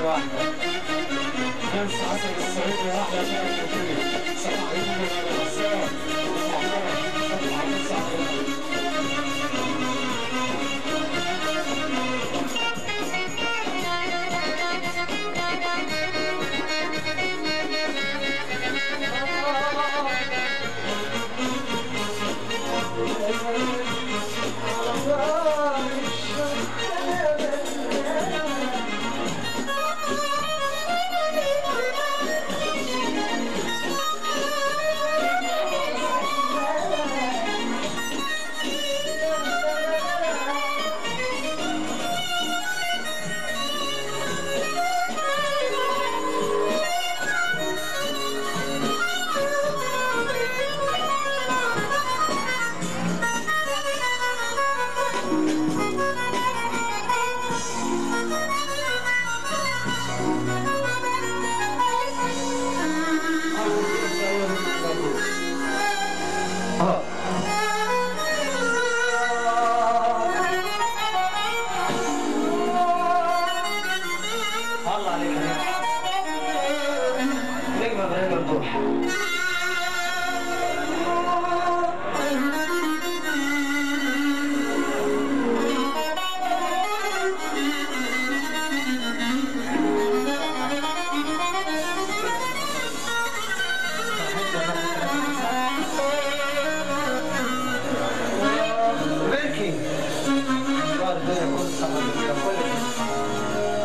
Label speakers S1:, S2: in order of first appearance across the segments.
S1: واحدة ناس عسل الصعيد واحدة شايف كتير صباح النور يا غسان صباح النور الله عليك يا نجم نجم ابراهيم مفتوح بيركي قال بيركي كل صحابي كل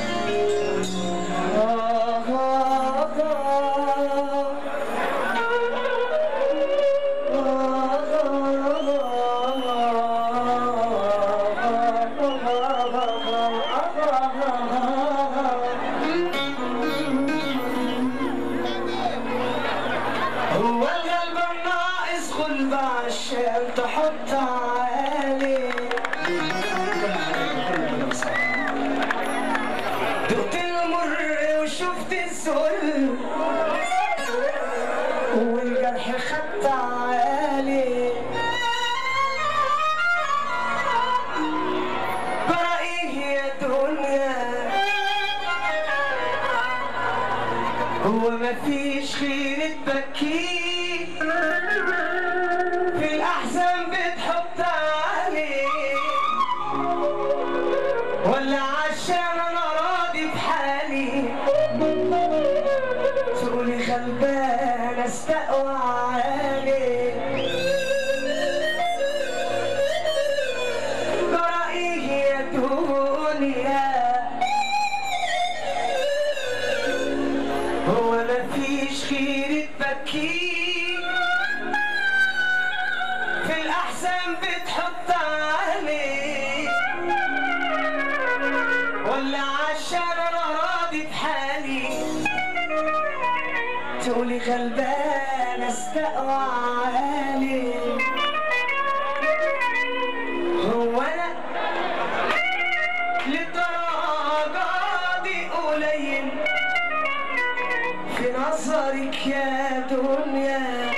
S1: هو القلب الناقص غلبة عشان تحط عليه دقت المر وشفت الذل والجرح خدت عالي برأيه يا دنيا هو مفيش خير تبكيه في الأحزان بتحط عليه ولا عشان انا راضي بحالي تقولي غلبان استقوى عليه برأيه يا دنيا هو مفيش خير تبكيه في الأحزان بتحط عليه ولا عشان انا راضي بحالي تقولي غلبان استقوى علي هو انا للدرجة دي قليل في نظرك يا دنيا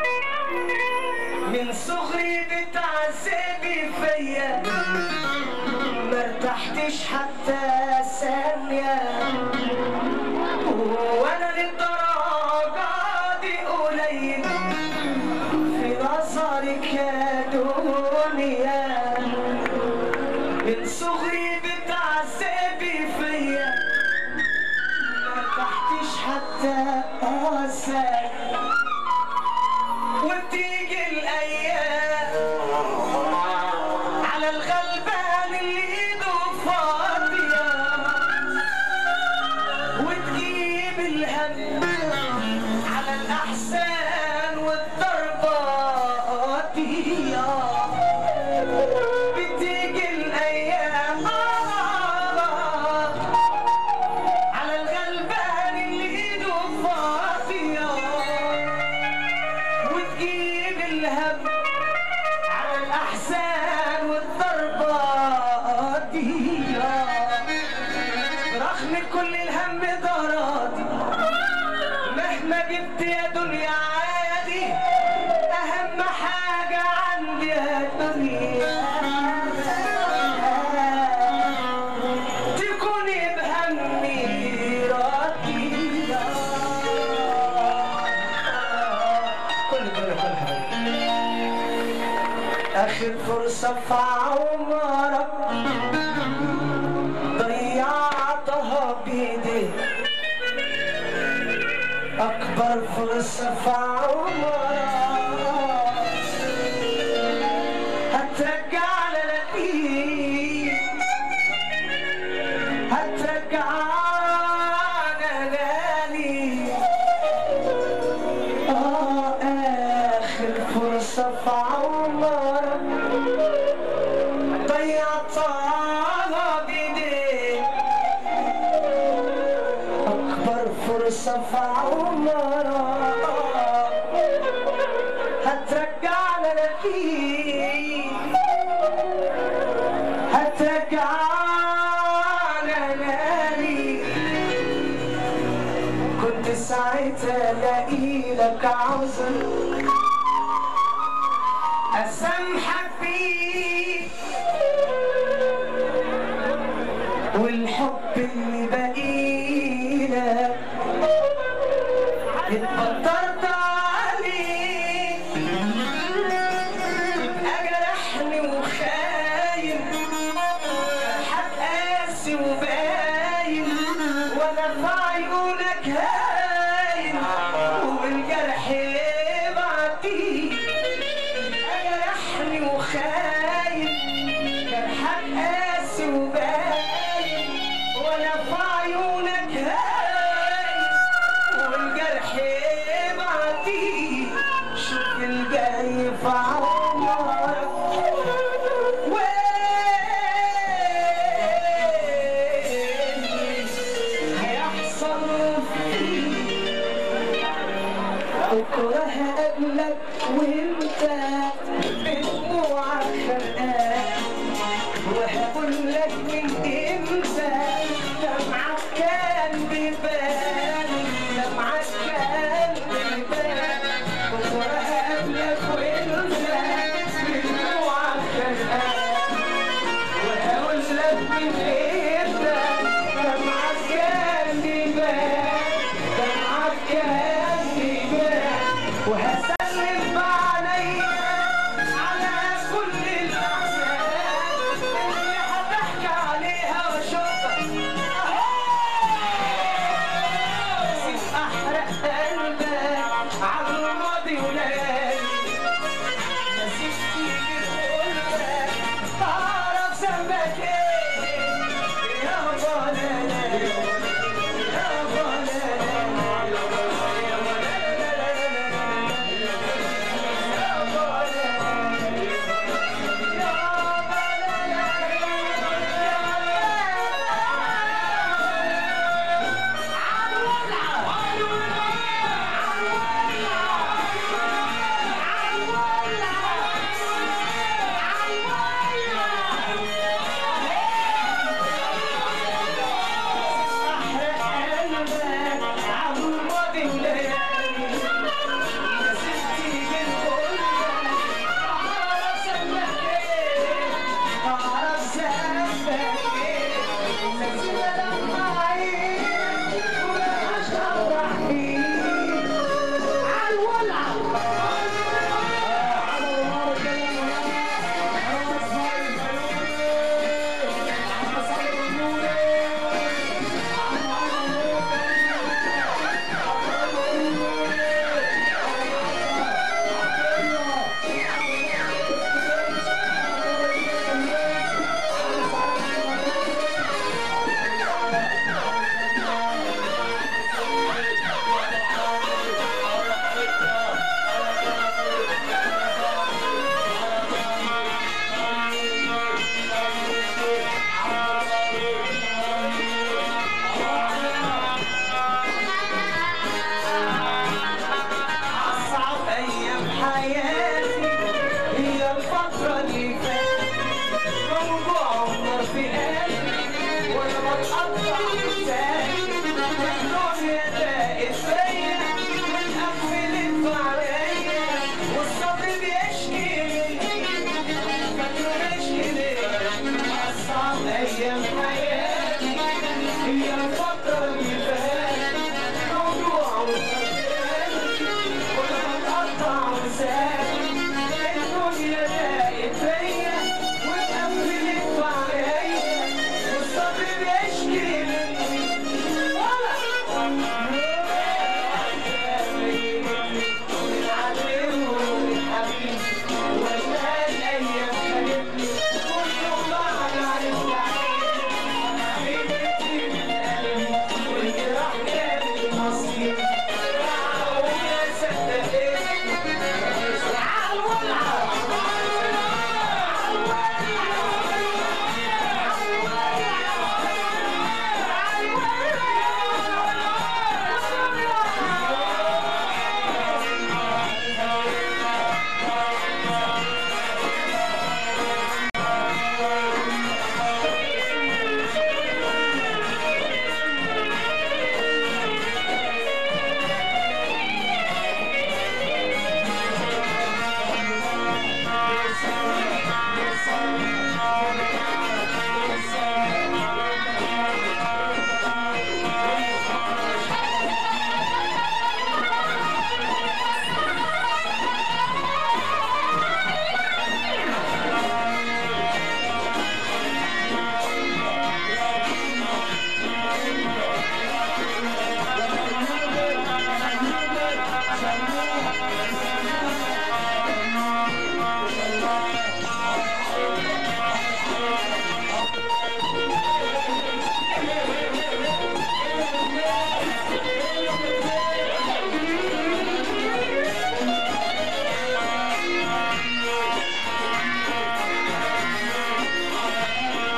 S1: من صغري بتعذبي فيا ما ارتحتش حتى ثانية وانا للدرجة دي قليل في نظرك يا دنيا من صغري بتعذبي فيا ما ارتحتش حتى ثانية وبتيجي الايام على الغلبان اللي ايده فاضيه وتجيب الهم على الاحسان والضربه قاضيه بتيجي الايام على الغلبان اللي ايده فاضيه وتجيب الهم على الأحسان والضربة قضية رغم كل الهم ضراتي مهما جبت يا دنيا عادي أهم حاجة عندي يا دنيا تكوني بهمي ربنا يكون حبيبي
S2: آخر فرصة في عمرك ضيعتها بإيديك أكبر فرصة في عمرك هترجعنا للإيد هترجعنا للإيد آه آخر فرصة في عمرك ضيعتها بإيديك أكبر فرصة في عمرك هترجعنا لفيك هترجعنا لفيك كنت ساعتها الاقي لك عذر اسامحك فيه والحب اللي بقيلك اتبطرت عليه يبقى جرحني وخاين فرحك قاسي وباين وانا في عيونك هاين والجرح بعديه يبقى جرحني وخاين جرحك قاسي وباين وانا في عيونك هاين والجرح بعديه شوف الجاي في عمرك وين هيحصل فيه بكره هقابلك وانت بدموعك خرقان وهقول لك من امتى